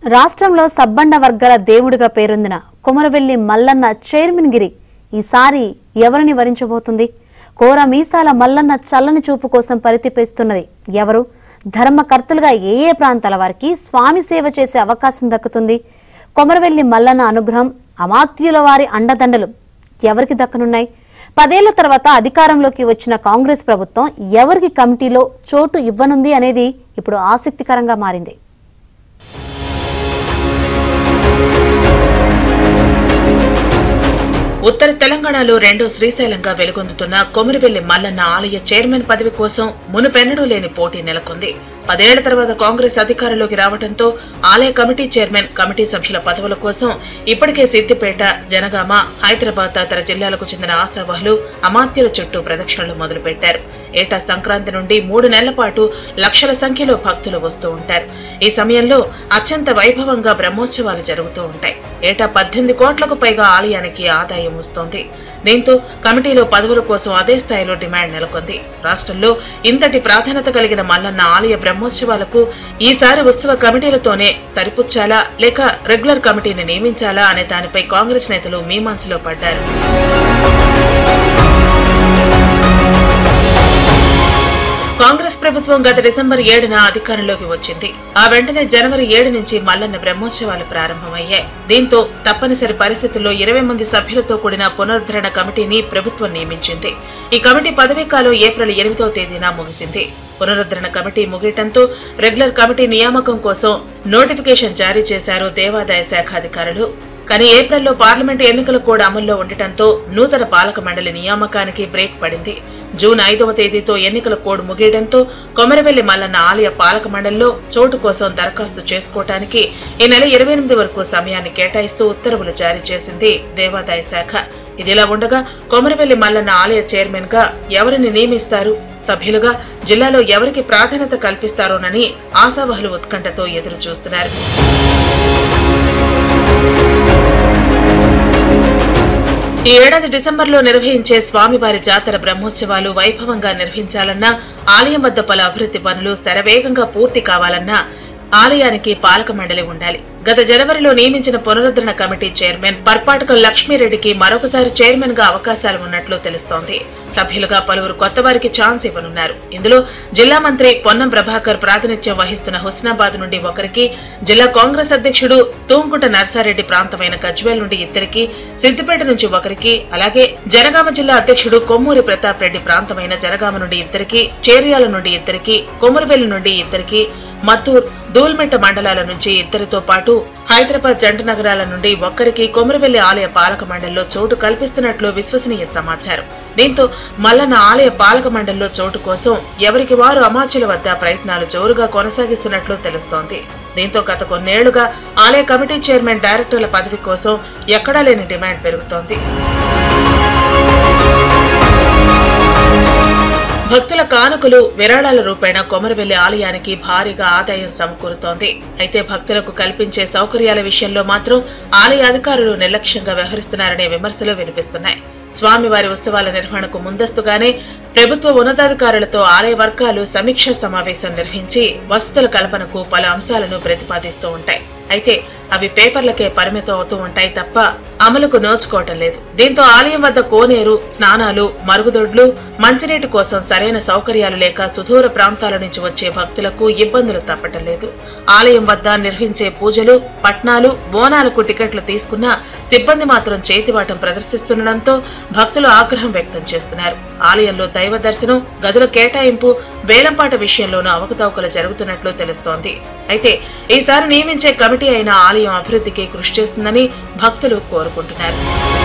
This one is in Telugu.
రాష్ట్రంలో సబ్బండ వర్గాల దేవుడిగా పేరొందిన కొమరవెల్లి మల్లన్న చైర్మన్ గిరి ఈసారి ఎవరిని వరించబోతుంది కోర మీసాల మల్లన్న చల్లని చూపు కోసం పరితిపేస్తున్నది ఎవరు ధర్మకర్తలుగా ఏ ఏ ప్రాంతాల వారికి స్వామి సేవ చేసే అవకాశం దక్కుతుంది కొమరవెల్లి మల్లన్న అనుగ్రహం అమాత్యుల వారి అండదండలు ఎవరికి దక్కనున్నాయి పదేళ్ల తర్వాత అధికారంలోకి వచ్చిన కాంగ్రెస్ ప్రభుత్వం ఎవరికి కమిటీలో చోటు ఇవ్వనుంది అనేది ఇప్పుడు ఆసక్తికరంగా మారింది ఉత్తర తెలంగాణలో రెండో శ్రీశైలంగా వెలుగొందుతున్న కొమిరివెల్లి మల్లన్న ఆలయ చైర్మన్ పదవి కోసం మునుపెన్నడూ లేని పోటీ నెలకొంది పదేళ్ల తర్వాత కాంగ్రెస్ అధికారంలోకి రావడంతో ఆలయ కమిటీ చైర్మన్ కమిటీ సభ్యుల పదవుల కోసం ఇప్పటికే సిద్దిపేట జనగామ హైదరాబాద్ తదితర జిల్లాలకు చెందిన ఆశావహులు అమాత్యుల చుట్టూ ప్రదక్షిణలు మొదలుపెట్టారు ఏటా సంక్రాంతి నుండి మూడు నెలల పాటు లక్షల సంఖ్యలో భక్తులు వస్తూ ఉంటారు ఈ సమయంలో అత్యంత వైభవంగా బ్రహ్మోత్సవాలు జరుగుతూ ఉంటాయి ఏటా పద్దెనిమిది కోట్లకు పైగా ఆలయానికి ఆదాయం వస్తోంది దీంతో కమిటీలో పదవుల కోసం అదే స్థాయిలో డిమాండ్ నెలకొంది రాష్ట్రంలో ఇంతటి ప్రాధాన్యత కలిగిన మల్లన్న ఆలయ బ్రహ్మోత్సవాలకు ఈసారి ఉత్సవ కమిటీలతోనే సరిపుచ్చాలా లేక రెగ్యులర్ కమిటీని నియమించాలా అనే దానిపై కాంగ్రెస్ నేతలు మీమాంసలో పడ్డారు కాంగ్రెస్ ప్రభుత్వం గత డిసెంబర్ ఏడున అధికారంలోకి వచ్చింది ఆ వెంటనే జనవరి ఏడు నుంచి మల్లన్న బ్రహ్మోత్సవాలు ప్రారంభమయ్యాయి దీంతో తప్పనిసరి పరిస్థితుల్లో ఇరవై మంది సభ్యులతో కూడిన పునరుద్ధరణ కమిటీని ప్రభుత్వం నియమించింది ఈ కమిటీ పదవీకాలం ఏప్రిల్ ఎనిమిదవ తేదీన ముగిసింది పునరుద్ధరణ కమిటీ ముగియటంతో రెగ్యులర్ కమిటీ నియామకం కోసం నోటిఫికేషన్ జారీ చేశారు దేవాదాయ శాఖ అధికారులు కానీ ఏప్రిల్లో పార్లమెంటు ఎన్నికలు కూడా అమల్లో ఉండటంతో నూతన పాలక మండలి నియామకానికి బ్రేక్ పడింది జూన్ ఐదవ తేదీతో ఎన్నికల కోడ్ ముగియడంతో కొమరవెల్లి మల్లన్న ఆలయ పాలక మండలిలో చోటు కోసం దరఖాస్తు చేసుకోవటానికి ఈ నెల ఇరవై ఎనిమిది వరకు సమయాన్ని కేటాయిస్తూ ఉత్తర్వులు జారీ చేసింది దేవాదాయ శాఖ ఇదిలా ఉండగా కొమరవెల్లి మల్లన్న ఆలయ చైర్మన్ గా ఎవరిని నియమిస్తారు సభ్యులుగా జిల్లాలో ఎవరికి ప్రాధాన్యత కల్పిస్తారోనని ఆశావహులు ఉత్కంఠతో ఎదురు చూస్తున్నారు ఈ ఏడాది డిసెంబర్లో నిర్వహించే స్వామివారి జాతర బ్రహ్మోత్సవాలు వైభవంగా నిర్వహించాలన్నా ఆలయం వద్ద పలు అభివృద్ధి పనులు శరవేగంగా పూర్తి కావాలన్నా ఆలయానికి పాలక మండలి ఉండాలి గత జనవరిలో నియమించిన పునరుద్ధరణ కమిటీ చైర్మన్ పర్పాటకం లక్ష్మీరెడ్డికి మరొకసారి చైర్మన్ గా అవకాశాలు ఉన్నట్లు తెలుస్తోంది సభ్యులుగా పలువురు కొత్త వారికి ఛాన్స్ ఇవ్వనున్నారు ఇందులో జిల్లా మంత్రి పొన్నం ప్రభాకర్ ప్రాతినిధ్యం వహిస్తున్న హుస్నాబాద్ నుండి ఒకరికి జిల్లా కాంగ్రెస్ అధ్యక్షుడు తూంకుట నర్సారెడ్డి ప్రాంతమైన గజ్వేల్ నుండి ఇద్దరికి సిద్దిపేట నుంచి ఒకరికి అలాగే జనగామ జిల్లా అధ్యక్షుడు కొమ్మూరి ప్రతాప్ రెడ్డి ప్రాంతమైన జనగామ నుండి ఇద్దరికి చేర్యాల నుండి ఇద్దరికి కొమురువెల్లి నుండి ఇద్దరికి మత్తూర్ దూల్మెట్ట మండలాల నుంచి ఇద్దరితో పాటు హైదరాబాద్ జంట నగరాల నుండి ఒక్కరికి కొమరవెల్లి ఆలయ పాలక మండలిలో చోటు కల్పిస్తున్నట్లు విశ్వసనీయ సమాచారం దీంతో మల్లన్న ఆలయ పాలక మండలిలో చోటు కోసం ఎవరికి వారు అమాచుల వద్ద ప్రయత్నాలు జోరుగా కొనసాగిస్తున్నట్లు తెలుస్తోంది దీంతో గత కొన్నేళ్లుగా ఆలయ కమిటీ చైర్మన్ డైరెక్టర్ల పదవి కోసం ఎక్కడా లేని డిమాండ్ పెరుగుతోంది భక్తుల కానుకలు విరాళాల రూపేణ కొమరవెల్లి ఆలయానికి భారీగా ఆదాయం సమకూరుతోంది అయితే భక్తులకు కల్పించే సౌకర్యాల విషయంలో మాత్రం ఆలయ అధికారులు నిర్లక్ష్యంగా వ్యవహరిస్తున్నారనే విమర్శలు వినిపిస్తున్నాయి స్వామివారి ఉత్సవాల నిర్వహణకు ముందస్తుగానే ప్రభుత్వ ఉన్నతాధికారులతో ఆలయ వర్గాలు సమీక్షా సమావేశం నిర్వహించి వసతుల కల్పనకు పలు అంశాలను ప్రతిపాదిస్తూ ఉంటాయి అయితే అవి పేపర్లకే పరిమితం అవుతూ ఉంటాయి తప్ప అమలుకు నోచుకోవటం లేదు దీంతో ఆలయం వద్ద కోనేరు స్నానాలు మరుగుదొడ్లు మంచినీటి కోసం సరైన సౌకర్యాలు లేక సుదూర ప్రాంతాల నుంచి వచ్చే భక్తులకు ఇబ్బందులు తప్పటం లేదు ఆలయం వద్ద నిర్వహించే పూజలు పట్నాలు బోనాలకు టికెట్లు తీసుకున్నా సిబ్బంది మాత్రం చేతివాటం ప్రదర్శిస్తుండటంతో భక్తులు ఆగ్రహం వ్యక్తం చేస్తున్నారు ఆలయంలో దైవ దర్శనం గదుల కేటాయింపు వేలంపాట విషయంలోనూ అవకతవకలు జరుగుతున్నట్లు తెలుస్తోంది అయితే ఈసారి నియమించే కమిటీ అయిన ఆలయం అభివృద్ధికి కృషి చేస్తుందని భక్తులు కోరుకుంటున్నారు